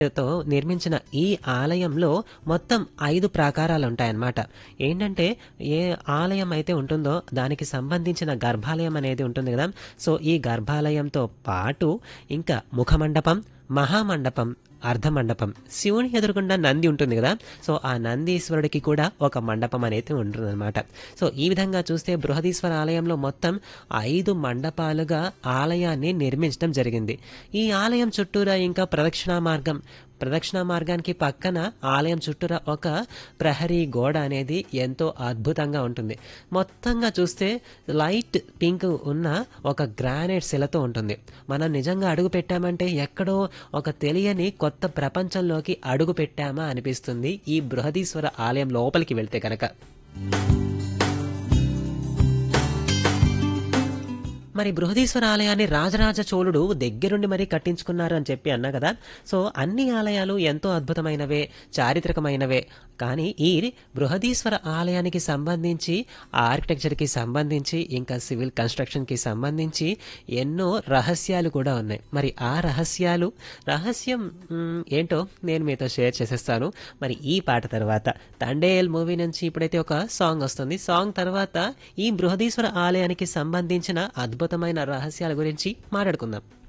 తో నిర్మించిన ఈ ఆలయంలో మొత్తం ఐదు ప్రాకారాలు ఉంటాయన్నమాట ఏంటంటే ఏ ఆలయం అయితే ఉంటుందో దానికి సంబంధించిన గర్భాలయం అనేది ఉంటుంది కదా సో ఈ గర్భాలయంతో పాటు ఇంకా ముఖమండపం మహామండపం అర్ధమండపం శివుని ఎదురుగుండా నంది ఉంటుంది కదా సో ఆ నందీశ్వరుడికి కూడా ఒక మండపం అనేది ఉంటుందన్నమాట సో ఈ విధంగా చూస్తే బృహదీశ్వర ఆలయంలో మొత్తం ఐదు మండపాలుగా ఆలయాన్ని నిర్మించడం జరిగింది ఈ ఆలయం చుట్టూరా ఇంకా ప్రదక్షిణా మార్గం ప్రదక్షిణా మార్గానికి పక్కన ఆలయం చుట్టూరా ఒక ప్రహరీ గోడ అనేది ఎంతో అద్భుతంగా ఉంటుంది మొత్తంగా చూస్తే లైట్ పింక్ ఉన్న ఒక గ్రానైట్ శిలతో ఉంటుంది మనం నిజంగా అడుగు పెట్టామంటే ఎక్కడో ఒక తెలియని కొత్త ప్రపంచంలోకి అడుగు పెట్టామా అనిపిస్తుంది ఈ బృహదీశ్వర ఆలయం లోపలికి వెళ్తే కనుక మరి బృహదీశ్వర ఆలయాన్ని రాజరాజ చోళుడు దగ్గరుండి మరీ కట్టించుకున్నారు అని చెప్పి అన్నా కదా సో అన్ని ఆలయాలు ఎంతో అద్భుతమైనవే చారిత్రకమైనవే కానీ ఈ బృహదీశ్వర ఆలయానికి సంబంధించి ఆర్కిటెక్చర్కి సంబంధించి ఇంకా సివిల్ కన్స్ట్రక్షన్కి సంబంధించి ఎన్నో రహస్యాలు కూడా ఉన్నాయి మరి ఆ రహస్యాలు రహస్యం మ్, ఏంటో నేను మీతో షేర్ చేసేస్తాను మరి ఈ పాట తర్వాత తండేల్ మూవీ నుంచి ఇప్పుడైతే ఒక సాంగ్ వస్తుంది సాంగ్ తర్వాత ఈ బృహదీశ్వర ఆలయానికి సంబంధించిన అద్భుతమైన రహస్యాల గురించి మాట్లాడుకుందాం